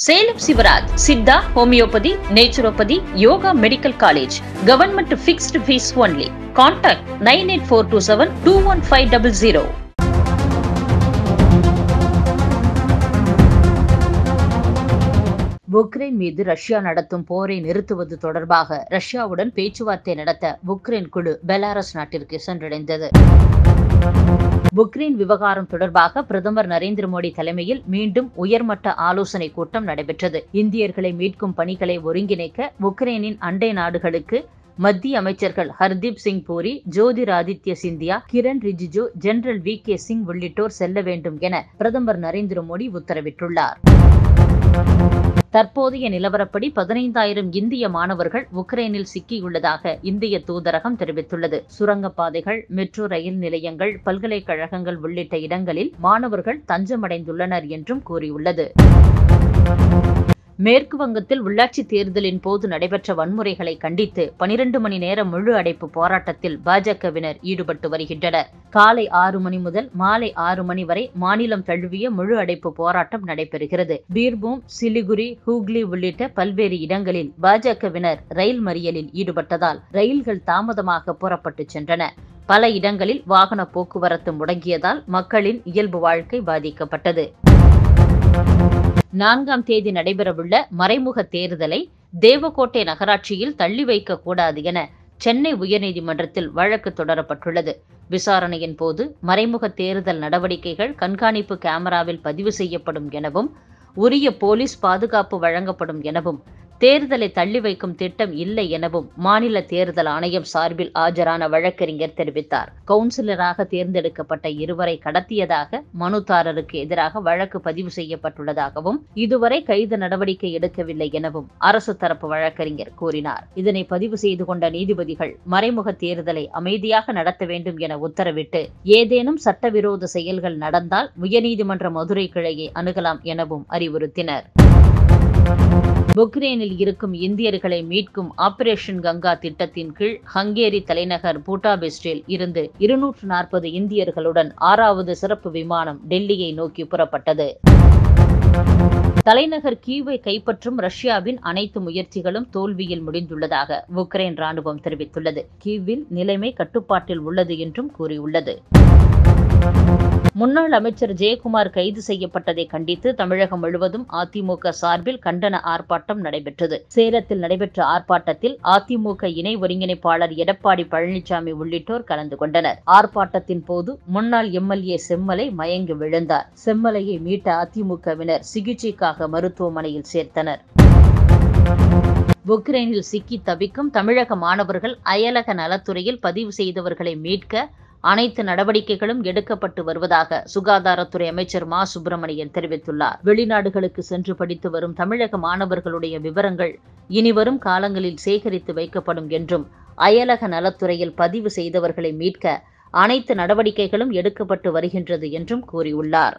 Salem Sivaraj Siddha homeopathy naturopathy yoga medical college government fixed fees only contact nine eight four two seven two one five double zero Ukraine மீது Russia நடத்தும் போரை நிறுத்துவது தொடர்பாக ரஷ்யாவுடன் பேச்சுவார்த்தை நடத்த உக்ரைன் குழு பெலாரஸ் நாட்டிற்கு சென்றடைந்தது உக்ரைன் விவகாரம் தொடர்பாக பிரதமர் நரேந்திர மோடி தலைமையில் மீண்டும் உயர்மட்ட ஆலோசனை கூட்டம் நடைபெற்றது இந்தியர்களை மீட்கும் பணிகளை ஒருங்கிணைக்க உக்ரைனின் அண்டை நாடுகளுக்கு மத்திய அமைச்சர்கள் Hardeep Singh Puri Jyotiraditya Scindia Kiren Rijiju general V K Singh உள்ளிட்டோர் செல்ல வேண்டும் என பிரதமர் நரேந்திர மோடி உத்தரவிட்டுள்ளார் தற்போதைய நிலவரப்படி பதினைந்தாயிரம் இந்திய மாணவர்கள் உக்ரைனில் சிக்கியுள்ளதாக இந்திய தூதரகம் தெரிவித்துள்ளது சுரங்கப்பாதைகள் மெட்ரோ ரயில் நிலையங்கள் பல்கலைக்கழகங்கள் உள்ளிட்ட இடங்களில் மாணவர்கள் தஞ்சமடைந்துள்ளனர் என்றும் கூறியுள்ளது மேற்கு வங்கத்தில் உள்ளாட்சி தேர்தலின் போது நடைபெற்ற வன்முறைகளை கண்டித்து பனிரண்டு மணி நேர முழு அடைப்பு போராட்டத்தில் பாஜகவினர் ஈடுபட்டு வருகின்றனர் காலை ஆறு மணி முதல் மாலை ஆறு மணி வரை மாநிலம் தழுவிய முழு அடைப்பு போராட்டம் நடைபெறுகிறது பீர்பூம் சிலிகுரி ஹூக்லி உள்ளிட்ட பல்வேறு இடங்களில் பாஜகவினர் ரயில் மறியலில் ஈடுபட்டதால் ரயில்கள் தாமதமாக புறப்பட்டு சென்றன பல இடங்களில் வாகன போக்குவரத்து முடங்கியதால் மக்களின் இயல்பு வாழ்க்கை பாதிக்கப்பட்டது நான்காம் தேதி நடைபெறவுள்ள மறைமுக தேர்தலை தேவக்கோட்டை நகராட்சியில் தள்ளி வைக்க கூடாது என சென்னை உயர்நீதிமன்றத்தில் வழக்கு தொடரப்பட்டுள்ளது விசாரணையின் போது மறைமுக தேர்தல் நடவடிக்கைகள் கண்காணிப்பு கேமராவில் பதிவு செய்யப்படும் எனவும் உரிய போலீஸ் பாதுகாப்பு வழங்கப்படும் எனவும் தேர்தலை தள்ளி வைக்கும் திட்டம் இல்லை எனவும் மாநில தேர்தல் ஆணையம் சார்பில் ஆஜரான வழக்கறிஞர் தெரிவித்தார் கவுன்சிலராக தேர்ந்தெடுக்கப்பட்ட இருவரை கடத்தியதாக மனுதாரருக்கு எதிராக வழக்கு பதிவு செய்யப்பட்டுள்ளதாகவும் இதுவரை கைது நடவடிக்கை எடுக்கவில்லை எனவும் அரசு தரப்பு வழக்கறிஞர் கூறினார் இதனை பதிவு செய்து கொண்ட நீதிபதிகள் மறைமுக தேர்தலை அமைதியாக நடத்த வேண்டும் என உத்தரவிட்டு ஏதேனும் சட்டவிரோத செயல்கள் நடந்தால் உயர்நீதிமன்ற மதுரை கிளையை அணுகலாம் எனவும் அறிவுறுத்தினர் உக்ரைனில் இருக்கும் இந்தியர்களை மீட்கும் ஆபரேஷன் கங்கா திட்டத்தின் கீழ் ஹங்கேரி தலைநகர் பூட்டாபெஸ்டில் இருந்து இருநூற்று நாற்பது இந்தியர்களுடன் ஆறாவது சிறப்பு விமானம் டெல்லியை நோக்கி புறப்பட்டது தலைநகர் கீவை கைப்பற்றும் ரஷ்யாவின் அனைத்து முயற்சிகளும் தோல்வியில் முடிந்துள்ளதாக உக்ரைன் ராணுவம் தெரிவித்துள்ளது கீவில் நிலைமை கட்டுப்பாட்டில் உள்ளது என்றும் கூறியுள்ளது முன்னாள் அமைச்சர் ஜெயக்குமார் கைது செய்யப்பட்டதை கண்டித்து தமிழகம் முழுவதும் அதிமுக சார்பில் கண்டன ஆர்ப்பாட்டம் நடைபெற்றது சேலத்தில் நடைபெற்ற ஆர்ப்பாட்டத்தில் அதிமுக இணை ஒருங்கிணைப்பாளர் எடப்பாடி பழனிசாமி உள்ளிட்டோர் கலந்து கொண்டனர் ஆர்ப்பாட்டத்தின் போது முன்னாள் எம்எல்ஏ செம்மலை மயங்கி விழுந்தார் செம்மலையை மீட்ட அதிமுகவினர் சிகிச்சைக்காக மருத்துவமனையில் சேர்த்தனர் உக்ரைனில் சிக்கி தவிக்கும் தமிழக மாணவர்கள் அயலக நலத்துறையில் பதிவு செய்தவர்களை மீட்க அனைத்து நடவடிக்கைகளும் எடுக்கப்பட்டு வருவதாக சுகாதாரத்துறை அமைச்சர் மா சுப்பிரமணியன் தெரிவித்துள்ளார் வெளிநாடுகளுக்கு சென்று படித்து வரும் தமிழக மாணவர்களுடைய விவரங்கள் இனிவரும் காலங்களில் சேகரித்து வைக்கப்படும் என்றும் அயலக நலத்துறையில் பதிவு செய்தவர்களை மீட்க அனைத்து நடவடிக்கைகளும் எடுக்கப்பட்டு வருகின்றது என்றும் கூறியுள்ளார்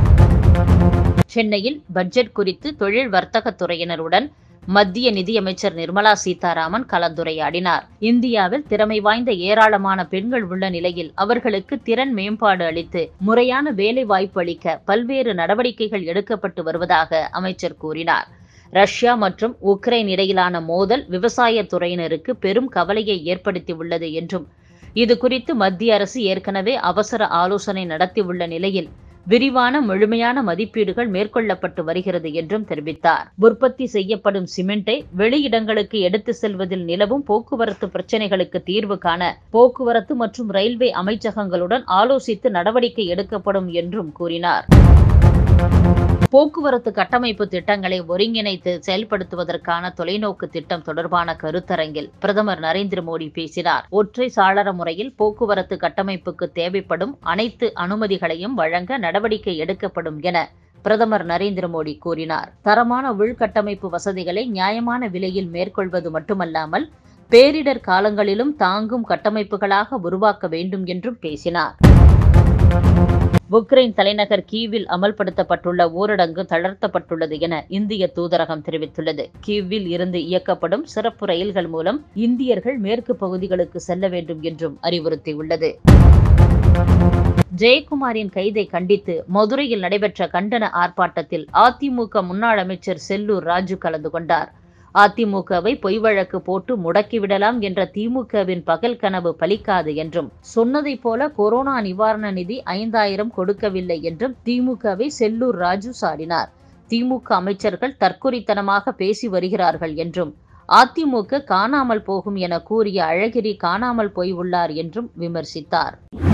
சென்னையில் பட்ஜெட் குறித்து தொழில் வர்த்தகத் துறையினருடன் மத்திய நிதியமைச்சர் நிர்மலா சீதாராமன் கலந்துரையாடினார் இந்தியாவில் திறமை வாய்ந்த ஏராளமான பெண்கள் உள்ள நிலையில் அவர்களுக்கு திறன் மேம்பாடு அளித்து முறையான வேலை வாய்ப்பு அளிக்க பல்வேறு நடவடிக்கைகள் எடுக்கப்பட்டு வருவதாக அமைச்சர் கூறினார் ரஷ்யா மற்றும் உக்ரைன் இடையிலான மோதல் விவசாய துறையினருக்கு பெரும் கவலையை ஏற்படுத்தியுள்ளது என்றும் இது குறித்து மத்திய அரசு ஏற்கனவே அவசர ஆலோசனை நடத்தியுள்ள நிலையில் விரிவான முழுமையான மதிப்பீடுகள் மேற்கொள்ளப்பட்டு வருகிறது என்றும் தெரிவித்தார் உற்பத்தி செய்யப்படும் சிமெண்டை வெளியிடங்களுக்கு எடுத்து செல்வதில் நிலவும் போக்குவரத்து பிரச்சினைகளுக்கு தீர்வு காண போக்குவரத்து மற்றும் ரயில்வே அமைச்சகங்களுடன் ஆலோசித்து நடவடிக்கை எடுக்கப்படும் என்றும் கூறினார் போக்குவரத்து கட்டமைப்பு திட்டங்களை ஒருங்கிணைத்து செயல்படுத்துவதற்கான தொலைநோக்கு திட்டம் தொடர்பான கருத்தரங்கில் பிரதமர் நரேந்திர மோடி பேசினார் ஒற்றை சாளர முறையில் போக்குவரத்து கட்டமைப்புக்கு தேவைப்படும் அனைத்து அனுமதிகளையும் வழங்க நடவடிக்கை எடுக்கப்படும் என பிரதமர் நரேந்திர மோடி கூறினார் தரமான உள்கட்டமைப்பு வசதிகளை நியாயமான விலையில் மேற்கொள்வது மட்டுமல்லாமல் பேரிடர் காலங்களிலும் தாங்கும் கட்டமைப்புகளாக உருவாக்க வேண்டும் என்றும் பேசினார் உக்ரைன் தலைநகர் கீவில் அமல்படுத்தப்பட்டுள்ள ஊரடங்கு தளர்த்தப்பட்டுள்ளது என இந்திய தூதரகம் தெரிவித்துள்ளது கீவில் இருந்து இயக்கப்படும் சிறப்பு ரயில்கள் மூலம் இந்தியர்கள் மேற்கு பகுதிகளுக்கு செல்ல வேண்டும் என்றும் அறிவுறுத்தியுள்ளது ஜெயக்குமாரின் கைதை கண்டித்து மதுரையில் நடைபெற்ற கண்டன ஆர்ப்பாட்டத்தில் அதிமுக முன்னாள் அமைச்சர் செல்லூர் ராஜு கலந்து கொண்டார் அதிமுகவை பொய் வழக்கு போட்டு முடக்கிவிடலாம் என்ற திமுகவின் பகல் கனவு பலிக்காது என்றும் சொன்னதைப் போல கொரோனா நிவாரண நிதி ஐந்தாயிரம் கொடுக்கவில்லை என்றும் திமுகவை செல்லூர் ராஜு சாடினார் திமுக அமைச்சர்கள் தற்குறித்தனமாக பேசி வருகிறார்கள் என்றும் அதிமுக காணாமல் போகும் என கூறிய அழகிரி காணாமல் போய் உள்ளார் என்றும் விமர்சித்தார்